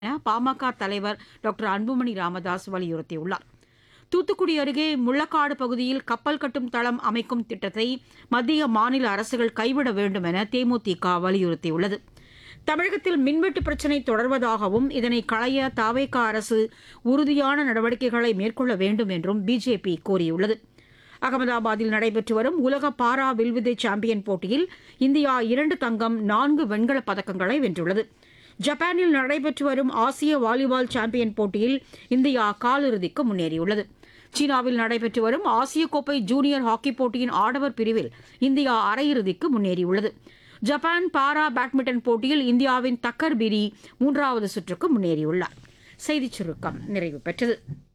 என பாமக தலைவர் டாக்டர் அன்புமணி ராமதாஸ் வலியுறுத்தியுள்ளார் தூத்துக்குடி அருகே முள்ளக்காடு பகுதியில் கப்பல் கட்டும் தளம் அமைக்கும் திட்டத்தை மத்திய மாநில அரசுகள் கைவிட வேண்டும் என தேமுதிக வலியுறுத்தியுள்ளது தமிழகத்தில் மின்வெட்டு பிரச்சினை தொடர்வதாகவும் இதனை களைய தாவேக அரசு உறுதியான நடவடிக்கைகளை மேற்கொள்ள வேண்டும் என்றும் பிஜேபி கோரியுள்ளது அகமதாபாத்தில் நடைபெற்று வரும் உலக பாரா வில்வித்தை சாம்பியன் போட்டியில் இந்தியா இரண்டு தங்கம் நான்கு வெண்கலப் பதக்கங்களை வென்றுள்ளது ஜப்பானில் நடைபெற்று வரும் ஆசிய வாலிபால் சாம்பியன் போட்டியில் இந்தியா காலிறுதிக்கு முன்னேறியுள்ளது சீனாவில் நடைபெற்று வரும் ஆசிய கோப்பை ஜூனியர் ஹாக்கி போட்டியின் ஆடவர் பிரிவில் இந்தியா அரையிறுதிக்கு முன்னேறியுள்ளது ஜப்பான் பாரா பேட்மிண்டன் போட்டியில் இந்தியாவின் தக்கர் பிரி மூன்றாவது சுற்றுக்கு முன்னேறியுள்ளார் செய்திச் சுருக்கம் நிறைவு பெற்றது